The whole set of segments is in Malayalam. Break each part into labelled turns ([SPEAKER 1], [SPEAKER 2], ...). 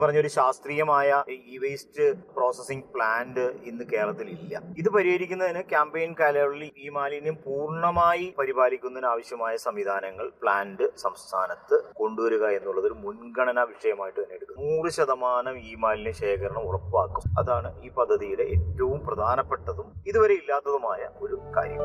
[SPEAKER 1] പറഞ്ഞൊരു ശാസ്ത്രീയമായ ഇ വേസ്റ്റ് പ്രോസസിംഗ് പ്ലാന്റ് ഇന്ന് കേരളത്തിൽ ഇല്ല ഇത് പരിഹരിക്കുന്നതിന് ക്യാമ്പയിൻ കാലയളവിൽ ഈ മാലിന്യം പൂർണ്ണമായി പരിപാലിക്കുന്നതിന് ആവശ്യമായ സംവിധാനങ്ങൾ പ്ലാന്റ് സംസ്ഥാനത്ത് കൊണ്ടുവരിക എന്നുള്ളത് ഒരു മുൻഗണനാ വിഷയമായിട്ട് തന്നെ എടുക്കും നൂറ് ശതമാനം ഈ മാലിന്യ ശേഖരണം ഉറപ്പാക്കും അതാണ് ഈ പദ്ധതിയുടെ ഏറ്റവും പ്രധാനപ്പെട്ടതും ഇതുവരെ ഇല്ലാത്തതുമായ ഒരു കാര്യം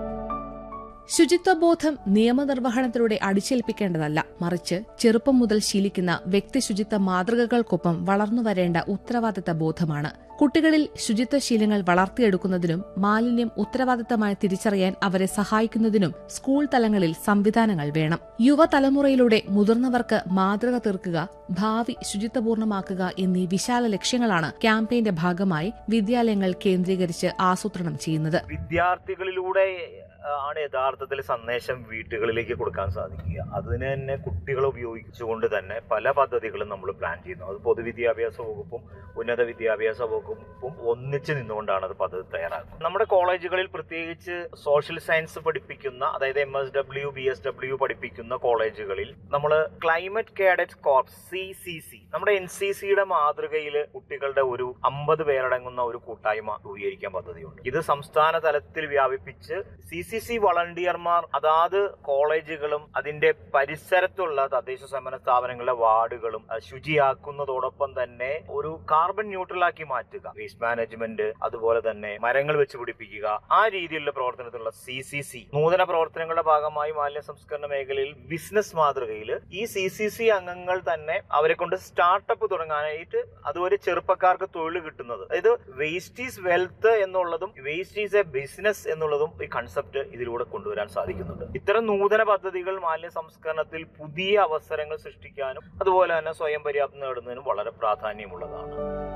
[SPEAKER 2] ശുചിത്വബോധം നിയമനിർവഹണത്തിലൂടെ അടിച്ചേൽപ്പിക്കേണ്ടതല്ല മറിച്ച് ചെറുപ്പം മുതൽ ശീലിക്കുന്ന വ്യക്തി ശുചിത്വ മാതൃകകൾക്കൊപ്പം വളർന്നു വരേണ്ട ഉത്തരവാദിത്ത ബോധമാണ് കുട്ടികളിൽ ശുചിത്വശീലങ്ങൾ വളർത്തിയെടുക്കുന്നതിനും മാലിന്യം ഉത്തരവാദിത്തമായി തിരിച്ചറിയാൻ അവരെ സഹായിക്കുന്നതിനും സ്കൂൾ തലങ്ങളിൽ സംവിധാനങ്ങൾ വേണം യുവതലമുറയിലൂടെ മുതിർന്നവർക്ക് മാതൃക തീർക്കുക ഭാവി ശുചിത്വപൂർണ്ണമാക്കുക എന്നീ വിശാല ലക്ഷ്യങ്ങളാണ് ക്യാമ്പയിന്റെ ഭാഗമായി വിദ്യാലയങ്ങൾ കേന്ദ്രീകരിച്ച് ആസൂത്രണം ചെയ്യുന്നത്
[SPEAKER 1] വിദ്യാർത്ഥികളിലൂടെ ആണ് യഥാർത്ഥത്തിൽ സന്ദേശം വീട്ടുകളിലേക്ക് കൊടുക്കാൻ സാധിക്കുക അതിന് തന്നെ കുട്ടികളെ ഉപയോഗിച്ചുകൊണ്ട് തന്നെ പല പദ്ധതികളും നമ്മൾ പ്ലാൻ ചെയ്യുന്നു അത് പൊതുവിദ്യാഭ്യാസ വകുപ്പും ഉന്നത വിദ്യാഭ്യാസ വകുപ്പും ഒന്നിച്ച് നിന്നുകൊണ്ടാണ് അത് പദ്ധതി തയ്യാറാക്കുന്നത് നമ്മുടെ കോളേജുകളിൽ പ്രത്യേകിച്ച് സോഷ്യൽ സയൻസ് പഠിപ്പിക്കുന്ന അതായത് M S W B S W പഠിപ്പിക്കുന്ന കോളേജുകളിൽ നമ്മൾ climate cadet corps C C C നമ്മുടെ എൻ സി സിയുടെ മാതൃകയിൽ കുട്ടികളുടെ ഒരു അമ്പത് പേരടങ്ങുന്ന ഒരു കൂട്ടായ്മ രൂപീകരിക്കാൻ പദ്ധതിയുണ്ട് ഇത് സംസ്ഥാന തലത്തിൽ വ്യാപിപ്പിച്ച് സി സി സി വളണ്ടിയർമാർ അതാത് കോളേജുകളും അതിന്റെ പരിസരത്തുള്ള തദ്ദേശ സ്വയംഭരണ സ്ഥാപനങ്ങളിലെ വാർഡുകളും അഹ് ശുചിയാക്കുന്നതോടൊപ്പം തന്നെ ഒരു കാർബൺ ന്യൂട്രൽ ആക്കി മാറ്റുക വേസ്റ്റ് മാനേജ്മെന്റ് അതുപോലെ തന്നെ മരങ്ങൾ വെച്ച് പിടിപ്പിക്കുക ആ രീതിയിലുള്ള പ്രവർത്തനത്തിലുള്ള സി സി സി നൂതന പ്രവർത്തനങ്ങളുടെ ഭാഗമായി മാലിന്യ സംസ്കരണ മേഖലയിൽ ബിസിനസ് മാതൃകയിൽ ഈ സി സി സി അംഗങ്ങൾ തന്നെ അവരെ കൊണ്ട് സ്റ്റാർട്ടപ്പ് തുടങ്ങാനായിട്ട് അതുവരെ ചെറുപ്പക്കാർക്ക് തൊഴിൽ കിട്ടുന്നത് അതായത് വേസ്റ്റ് ഈസ് വെൽത്ത് എന്നുള്ളതും വേസ്റ്റ് ഈസ് എ ബിസിനസ് എന്നുള്ളതും ഈ കൺസെപ്റ്റ് ഇതിലൂടെ കൊണ്ടുവരാൻ സാധിക്കുന്നുണ്ട് ഇത്തരം നൂതന പദ്ധതികൾ മാലിന്യ സംസ്കരണത്തിൽ പുതിയ അവസരങ്ങൾ സൃഷ്ടിക്കാനും അതുപോലെ തന്നെ സ്വയം പര്യാപ്തം നേടുന്നതിനും വളരെ പ്രാധാന്യമുള്ളതാണ്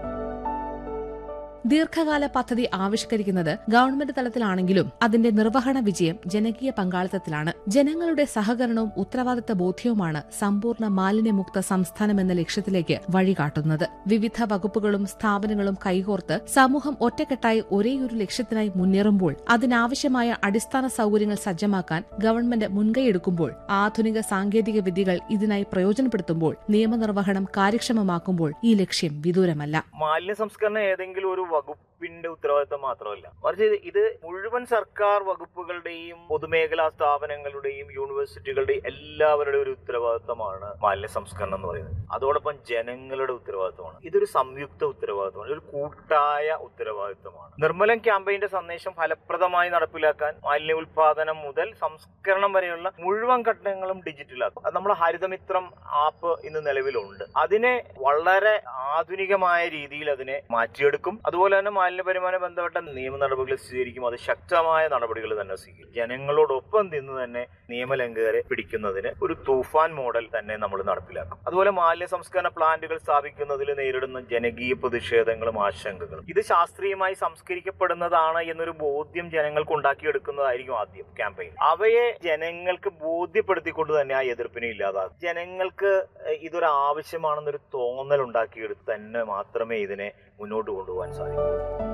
[SPEAKER 2] ദീർഘകാല പദ്ധതി ആവിഷ്കരിക്കുന്നത് ഗവൺമെന്റ് തലത്തിലാണെങ്കിലും അതിന്റെ നിർവഹണ വിജയം ജനകീയ പങ്കാളിത്തത്തിലാണ് ജനങ്ങളുടെ സഹകരണവും ഉത്തരവാദിത്ത ബോധ്യവുമാണ് സമ്പൂർണ്ണ മാലിന്യമുക്ത സംസ്ഥാനം എന്ന ലക്ഷ്യത്തിലേക്ക് വഴികാട്ടുന്നത് വിവിധ വകുപ്പുകളും സ്ഥാപനങ്ങളും കൈകോർത്ത് സമൂഹം ഒറ്റക്കെട്ടായി ഒരേയൊരു ലക്ഷ്യത്തിനായി മുന്നേറുമ്പോൾ അതിനാവശ്യമായ അടിസ്ഥാന സൌകര്യങ്ങൾ സജ്ജമാക്കാൻ ഗവൺമെന്റ് മുൻകൈയെടുക്കുമ്പോൾ ആധുനിക സാങ്കേതിക വിദ്യകൾ ഇതിനായി പ്രയോജനപ്പെടുത്തുമ്പോൾ നിയമനിർവഹണം കാര്യക്ഷമമാക്കുമ്പോൾ ഈ ലക്ഷ്യം വിദൂരമല്ല
[SPEAKER 1] മാലിന്യ സംസ്കരണം ഏതെങ്കിലും ഒരു വകുപ്പിന്റെ ഉത്തരവാദിത്തം മാത്രമല്ല മറിച്ച് ഇത് ഇത് മുഴുവൻ സർക്കാർ വകുപ്പുകളുടെയും പൊതുമേഖലാ സ്ഥാപനങ്ങളുടെയും യൂണിവേഴ്സിറ്റികളുടെയും എല്ലാവരുടെയും ഒരു ഉത്തരവാദിത്തമാണ് മാലിന്യ സംസ്കരണം എന്ന് പറയുന്നത് അതോടൊപ്പം ജനങ്ങളുടെ ഉത്തരവാദിത്തമാണ് ഇതൊരു സംയുക്ത ഉത്തരവാദിത്തമാണ് ഒരു കൂട്ടായ ഉത്തരവാദിത്തമാണ് നിർമ്മലം ക്യാമ്പയിന്റെ സന്ദേശം ഫലപ്രദമായി നടപ്പിലാക്കാൻ മാലിന്യ ഉൽപാദനം മുതൽ സംസ്കരണം വരെയുള്ള മുഴുവൻ ഘട്ടങ്ങളും ഡിജിറ്റലാക്കും അത് നമ്മുടെ ഹരിതമിത്രം ആപ്പ് ഇന്ന് നിലവിലുണ്ട് അതിനെ വളരെ ആധുനികമായ രീതിയിൽ അതിനെ മാറ്റിയെടുക്കും അതുപോലെ തന്നെ മാലിന്യപരിമാന ബന്ധപ്പെട്ട നിയമ നടപടികൾ സ്വീകരിക്കും അത് ശക്തമായ നടപടികൾ തന്നെ സ്വീകരിക്കും ജനങ്ങളോടൊപ്പം നിന്ന് തന്നെ നിയമലംഘകരെ പിടിക്കുന്നതിന് ഒരു തൂഫാൻ മോഡൽ തന്നെ നമ്മൾ നടപ്പിലാക്കും അതുപോലെ മാലിന്യ സംസ്കരണ പ്ലാന്റുകൾ സ്ഥാപിക്കുന്നതിൽ നേരിടുന്ന ജനകീയ പ്രതിഷേധങ്ങളും ആശങ്കകളും ഇത് ശാസ്ത്രീയമായി സംസ്കരിക്കപ്പെടുന്നതാണ് എന്നൊരു ബോധ്യം ജനങ്ങൾക്ക് ഉണ്ടാക്കിയെടുക്കുന്നതായിരിക്കും ആദ്യം ക്യാമ്പയിൻ അവയെ ജനങ്ങൾക്ക് ബോധ്യപ്പെടുത്തിക്കൊണ്ട് തന്നെ ആ എതിർപ്പിനെ ഇല്ലാതാക്കും ജനങ്ങൾക്ക് ഇതൊരു ആവശ്യമാണെന്നൊരു തോന്നൽ ഉണ്ടാക്കിയെടുത്ത് തന്നെ മാത്രമേ ഇതിനെ മുന്നോട്ട് കൊണ്ടുപോകാൻ സാധിക്കൂ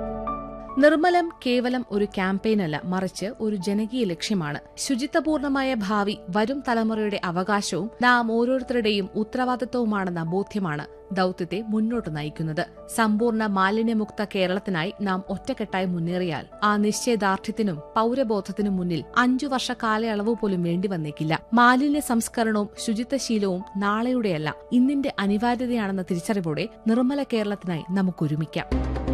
[SPEAKER 2] നിർമ്മലം കേവലം ഒരു ക്യാമ്പയിനല്ല മറിച്ച് ഒരു ജനകീയ ലക്ഷ്യമാണ് ശുചിത്വപൂർണമായ ഭാവി വരും തലമുറയുടെ അവകാശവും നാം ഓരോരുത്തരുടെയും ഉത്തരവാദിത്വവുമാണെന്ന ബോധ്യമാണ് ദൌത്യത്തെ മുന്നോട്ട് നയിക്കുന്നത് സമ്പൂർണ്ണ മാലിന്യമുക്ത കേരളത്തിനായി നാം ഒറ്റക്കെട്ടായി മുന്നേറിയാൽ ആ നിശ്ചയദാർഢ്യത്തിനും പൌരബോധത്തിനും മുന്നിൽ അഞ്ചു വർഷ കാലയളവ് പോലും വേണ്ടി വന്നേക്കില്ല മാലിന്യ സംസ്കരണവും ശുചിത്വശീലവും നാളെയുടെയല്ല ഇന്നിന്റെ അനിവാര്യതയാണെന്ന തിരിച്ചറിവോടെ നിർമ്മല കേരളത്തിനായി നമുക്കൊരുമിക്കാം